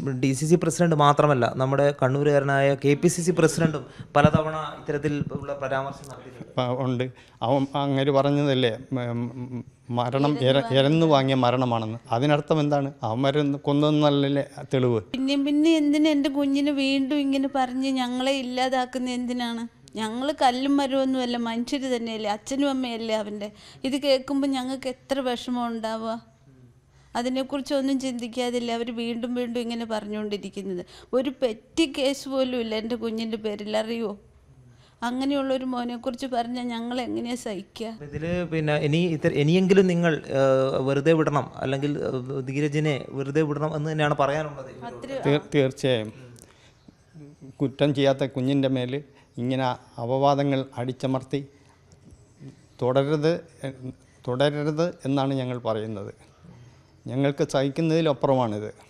D C C president മാത്രമല്ല നമ്മുടെ കണ്ണൂരുകാരനായ കെ പി സി സി പ്രസിഡന്റും പലതവണ ഇത്തരത്തിൽ ഉള്ള പരാമർശം നടത്തിയിട്ടുണ്ട് പ- ഉണ്ട് അവൻ അങ്ങനെ പറഞ്ഞതല്ലേ മ- മ- മരണം എര എരന്നു വാങ്ങിയ മരണമാണെന്ന് അതിനർത്ഥം എന്താണ് അവൻ മരുന്ന് കൊന്നതെന്നല്ലേ തെളിവ് പിന്നെ പിന്നെ എന്തിനാ എൻ്റെ കുഞ്ഞിന് വീണ്ടും ഇങ്ങനെ പറഞ്ഞ് ഞങ്ങളെ ഇല്ലാതാക്കുന്ന എന്തിനാണ് ഞങ്ങൾ കല്ലും മരമൊന്നുമല്ല മനുഷ്യർ തന്നെയല്ലേ അച്ഛനും അമ്മയല്ലേ അവൻ്റെ ഇത് കേൾക്കുമ്പോൾ ഞങ്ങൾക്ക് എത്ര വിഷമം ഉണ്ടാവുക അതിനെക്കുറിച്ചൊന്നും ചിന്തിക്കാതില്ല അവർ വീണ്ടും വീണ്ടും ഇങ്ങനെ പറഞ്ഞുകൊണ്ടിരിക്കുന്നത് ഒരു പെറ്റി കേസ് പോലും ഇല്ല എൻ്റെ കുഞ്ഞിൻ്റെ പേരിൽ അറിയോ അങ്ങനെയുള്ളൊരു മോനെക്കുറിച്ച് പറഞ്ഞാൽ ഞങ്ങൾ എങ്ങനെയാണ് സഹിക്കുക ഇതില് പിന്നെ ഇനി ഇത്ര ഇനിയെങ്കിലും നിങ്ങൾ ആ, വെറുതെ വിടണം അല്ലെങ്കിൽ ആ, ധീരജിനെ വെറുതെ വിടണം എന്ന് തന്നെയാണ് പറയാനുള്ളത് തീർ- തീർച്ചയായും കുറ്റം ചെയ്യാത്ത കുഞ്ഞിൻ്റെ മേൽ ഇങ്ങനെ അപവാദങ്ങൾ അടിച്ചമർത്തി തുടരരുത് എ- തുടരരുത് എന്നാണ് ഞങ്ങൾ പറയുന്നത് ഞങ്ങൾക്ക് സഹിക്കുന്നതിലപ്പുറമാണിത്